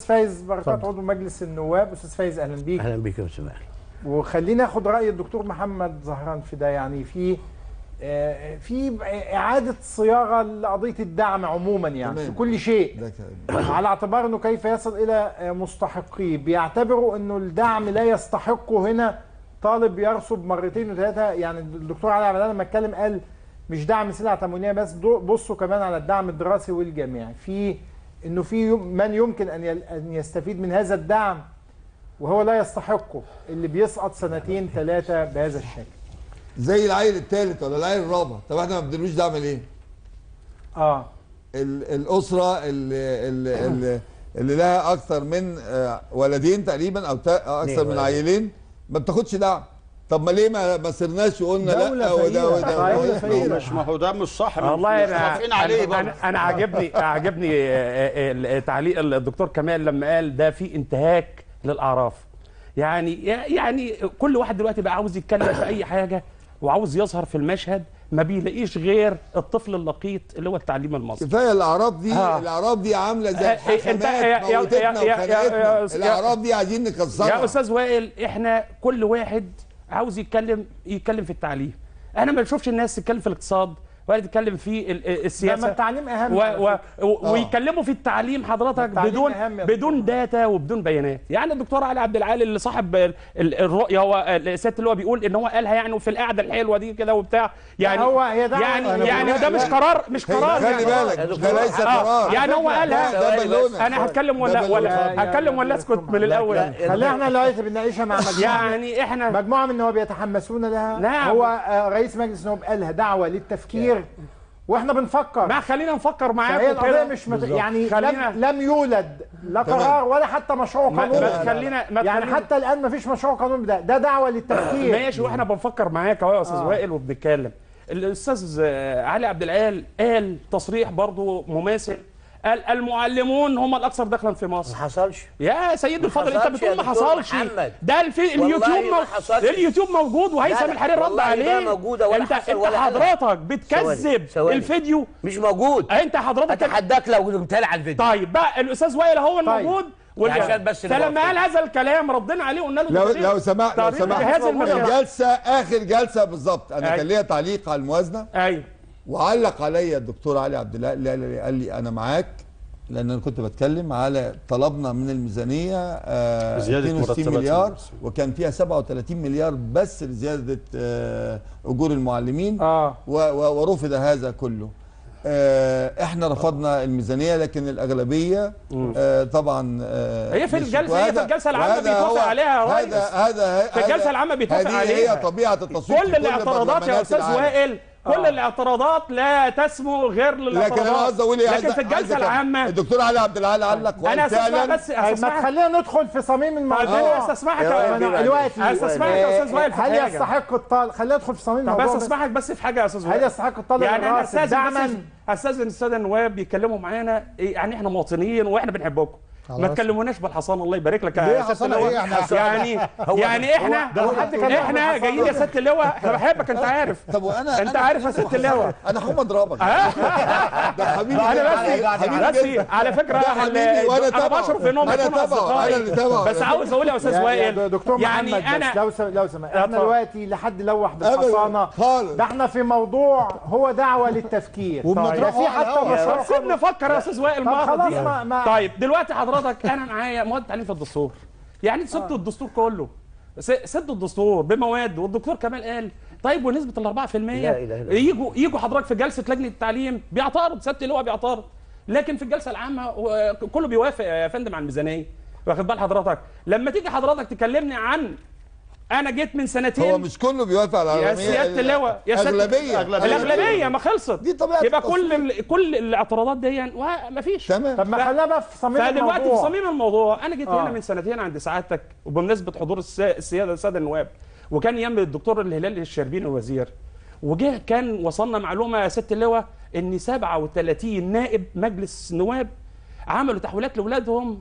فايز بركات اتفضل. عضو مجلس النواب استاذ فايز اهلا بيك اهلا بك يا استاذ أهلا. وخلينا ناخد راي الدكتور محمد زهران في ده يعني في آه، في اعاده صياغه لقضيه الدعم عموما يعني تمام. في كل شيء ده كلام. على اعتبار انه كيف يصل الى آه، مستحقيه بيعتبروا انه الدعم لا يستحقه هنا طالب يرسب مرتين وثلاثه يعني الدكتور علي عبد العال لما اتكلم قال مش دعم سلع تموينيه بس دو- بصوا كمان على الدعم الدراسي والجامعي في انه في يم- من يمكن ان يل- ان يستفيد من هذا الدعم وهو لا يستحقه اللي بيسقط سنتين ثلاثه بهذا الشكل زي العيل الثالث ولا العيل الرابع طب احنا ما بدلوش دعم ليه؟ اه ال- الاسره اللي, اللي, اللي, اللي لها اكثر من آه، ولدين تقريبا او تا- اكثر اثنين من ولد. عيلين ما بتاخدش دعم طب ما ليه ما, ما سرناش وقلنا دولة لا وده فقيرة. وده طيب، وده فقيرة. مش ما هو ده مش صح والله مش انا موافقين عليه انا برضه انا, أنا عجبني عجبني آه، آه، تعليق الدكتور كمال لما قال ده في انتهاك للاعراف يعني يعني كل واحد دلوقتي بقى عاوز يتكلم في اي حاجه وعاوز يظهر في المشهد ما بيلاقيش غير الطفل اللقيط اللي هو التعليم المصري كفايه الاعراف دي آه. الاعراف دي عامله زي آه، إيه، أنت- يا- الحكمات يا- موتتنا يا- يا- يا- وخنقتنا يا- الاعراف دي عايزين نكسرها يا استاذ وائل احنا كل واحد عاوز يتكلم يتكلم في التعليم انا ما بشوفش الناس تتكلم في الاقتصاد ولا تتكلم في ال- ال- لما السياسه التعليم اهم و على و فكرة. و ويتكلموا في التعليم حضرتك التعليم بدون أهم يا بدون داتا وبدون بيانات يعني الدكتور علي عبد العال اللي صاحب ال- ال- الرؤيه هو السياده اللي هو بيقول ان هو قالها يعني في القعده الحلوه دي كده وبتاع يعني هو هي ده يعني أنا يعني بقول- ده مش لا. قرار مش قرار خلي يعني بالك آه، ده ليس قرار يعني هو قالها ده ثواني بالونه انا هتكلم ده ولا بالونه. ولا يا- يا- هتكلم ولا يا اسكت دكتور من الاول لا، خلينا احنا دلوقتي بنناقشها مع مجموعه يعني احنا مجموعه من النواب يتحمسون لها نعم. هو آه، رئيس مجلس النواب قالها دعوه للتفكير واحنا بنفكر ما خلينا نفكر فهي معاكم القضيه كده مش مت... يعني خلينا- لم, لم يولد لا تمام. قرار ولا حتى مشروع ما قانون ما تخلينا ما يعني تخلينا- حتى الان ما فيش مشروع قانون ده ده دعوه للتفكير ماشي واحنا بنفكر معاك اهو يا استاذ آه. وائل وبنتكلم الاستاذ آه، علي عبد العال قال تصريح برضه مماثل قال المعلمون هم الاكثر دخلا في ما مصر حصلش يا سيد الفاضل انت حصلش بتقول يا ما دكتور حصلش محمد. ده الفي والله اليوتيوب ما مو... حصلش. اليوتيوب موجود وهيثم لا، الحريري رد والله عليه ما موجودة ولا انت حصل انت ولا قال. حضرتك بتكذب ثواني، ثواني. الفيديو مش موجود انت حضرتك اتحداك لو قلتها على الفيديو طيب بقى الاستاذ وائل هو طيب. الموجود والج- عشان بس نبقى فلما قال واقفين. هذا الكلام ردينا عليه وقلنا له لو ده لو سمحت لو تقريبا سمحت بهذا المجال. الجلسه اخر جلسه بالظبط انا أيوة. كان ليا تعليق على الموازنه ايوه وعلق عليا الدكتور علي عبد الله قال لي, قال لي انا معاك لان انا كنت بتكلم على طلبنا من الميزانيه آه زيادة 62 مرتبات مليار المدرسين. وكان فيها 37 مليار بس لزياده آه اجور المعلمين اه و- و- ورفض هذا كله آه احنا رفضنا الميزانيه لكن الاغلبيه آه طبعا آه هي في مشيت. الجلسة- هي في وهذا- الجلسة العامة وهذا بيتوافق هو- عليها يا هذا ريس. هذا في الجلسة هذا- العامة بيتوافق هذه عليها. هي طبيعه التصويت كل في الاعتراضات يا برلمانات استاذ العالم. وائل كل آه. الاعتراضات لا تسمو غير للاعتراضات لكن انا قصدي اقول ايه لكن عايز- في الجلسه عايز أكمل. العامه الدكتور علي عبد العال علق وقال انا استسمح فعلا بس طيب ما استسمحك تخلينا ندخل في صميم طيب الموضوع انا استسمحك يا يا- وائل. أنا دلوقتي استسمحك يا استاذ وائل في هل حاجه يستحق الطالب خلينا ندخل في صميم طب بس الموضوع بس. اسمحك بس في حاجه يا استاذ هل وائل يستحق الطالب يعني انا الراسب استاذن دعما بس استاذن الساده النواب يتكلموا معانا إيه، يعني احنا مواطنيين واحنا بنحبكم ما خلاص. تكلموناش بالحصان الله يبارك لك ليه يا حصان سياده اللواء إيه؟ إحنا- يعني يعني احنا هو حد كان احنا يعمل جايين حصان؟ يا سياده اللواء احنا بحبك انت عارف طب وانا انت أنا- عارف يا ست اللواء انا هقوم اضربك ده حبيبي انا جدا. بس حبيبي بس جدا. على فكره ده حبيبي وانا انا تبعه. بشرف انهم انا يكونوا تبعه انا اللي اصدقائي تبعه بس عاوز اقول يا استاذ يا- يا وائل دكتور يعني محمد انا بس لو سم... لو سمحت احنا اتفضل. دلوقتي لحد لوح أبداً، بالحصانه خالص. ده احنا في موضوع هو دعوه للتفكير وبنطرحه ده في على حتى الهوا. مشروع طب سيبني افكر يا استاذ وائل طب المره خلاص دي ما- ما- طيب دلوقتي حضرتك انا معايا مواد تعليم في الدستور يعني سدوا الدستور كله س- سدوا الدستور بمواد والدكتور كمال قال طيب ونسبه ال 4% لا إله إلا الله. يجوا يجوا حضرتك في جلسه لجنه التعليم بيعترض سياده اللواء بيعترض لكن في الجلسه العامه و- كله بيوافق يا فندم على الميزانيه واخد بال حضرتك لما تيجي حضرتك تكلمني عن انا جيت من سنتين هو مش كله بيوافق على يا العالمية سياده اللواء يا سياده اغلبيه الاغلبيه ما خلصت دي طبيعة يبقى التصويت. كل ال... كل الاعتراضات دي ما فيش تمام طب ما ف- خلينا بقى في صميم فدلوقتي في الموضوع صميم الموضوع انا جيت آه. هنا من سنتين عند سعادتك وبمناسبه حضور الس- السياده الساده النواب وكان يم الدكتور الهلال الشربيني الوزير وجه كان وصلنا معلومه يا ست اللواء ان 37 نائب مجلس نواب عملوا تحويلات لاولادهم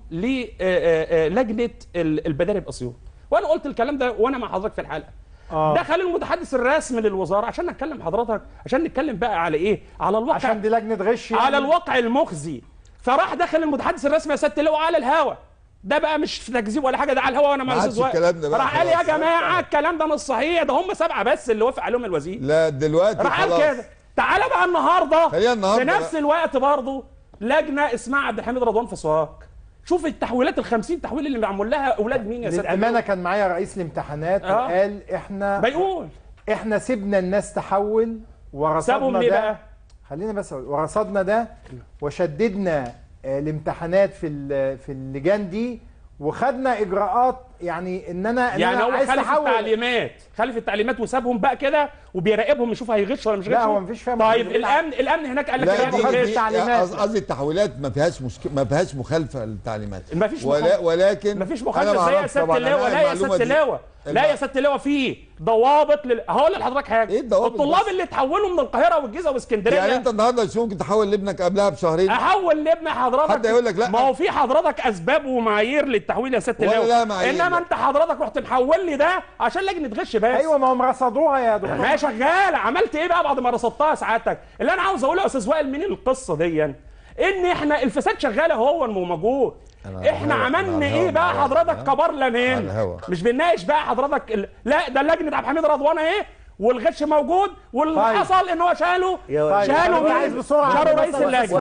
للجنه البداري باسيوط وانا قلت الكلام ده وانا مع حضرتك في الحلقه آه. دخل المتحدث الرسمي للوزاره عشان نتكلم حضرتك عشان نتكلم بقى على ايه على الواقع عشان دي لجنه غش يعني. على الواقع المخزي فراح دخل المتحدث الرسمي يا سياده اللواء على الهوا ده بقى مش في تكذيب ولا حاجه ده على الهوا وانا مع ما الاستاذ عادش وائل الكلام ده بقى راح قال يا خلاص. جماعه الكلام ده مش صحيح ده هم سبعه بس اللي وافق عليهم الوزير لا دلوقتي راح قال خلاص كده تعالى بقى النهارده خلينا النهاردة في نفس بقى. الوقت برضه لجنه اسمها عبد الحميد رضوان في سوهاج شوف التحويلات ال 50 تحويل اللي معمول لها اولاد مين يا سياده للامانه اللواء. كان معايا رئيس الامتحانات آه. وقال احنا بيقول احنا سيبنا الناس تحول سابهم ورصدنا ليه ده بقى؟ خلينا بس أقول. ورصدنا ده وشددنا آه، الامتحانات في ال- في اللجان دي وخدنا اجراءات يعني ان انا ان يعني انا هو عايز خالف تحول التعليمات خالف التعليمات وسابهم بقى كده وبيراقبهم يشوف هيغش ولا مش لا، غش هو مفيش فيها طيب مشكلة. الامن الامن هناك قال لك لا يا دي ابني مخالفة غش. دي- التعليمات. قص- قصدي التحويلات ما فيهاش مشك... ما فيهاش مخالفه للتعليمات مفيش ولا مخالفة. ولكن مفيش أنا مخالفه ما زي يا أعرفش سياده طبعاً، اللواء أنا لا يا المعلومة سياده دي- اللواء لا يا سياده اللواء في ضوابط لل... هقول لحضرتك حاجه إيه الضوابط الطلاب بس؟ اللي اتحولوا من القاهره والجيزه واسكندريه يعني انت النهارده مش ممكن تحول لابنك قبلها بشهرين احول لابن حضرتك حد يقول لك لا. ما هو في حضرتك اسباب ومعايير للتحويل يا سياده ولا اللواء لها معايير. انما انت حضرتك رحت محول لي ده عشان لجنه غش بس ايوه ما هم رصدوها يا دكتور ما هي شغاله عملت ايه بقى بعد ما رصدتها سعادتك اللي انا عاوز اقوله يا استاذ وائل من القصه دي ان احنا الفساد شغاله هو موجود أنا على احنا الهوا، أنا على عملنا الهوا ايه بقى معاك. حضرتك على كبرلمان الهوا. مش بنناقش بقى حضرتك ال... لا ده لجنه عبد الحميد رضوان اهي والغش موجود واللي طيب. حصل ان هو شالوا يا ولد. شالوا طيب، أنا مين؟ عايز بسرعة شالوا بس رئيس بس- اللجنه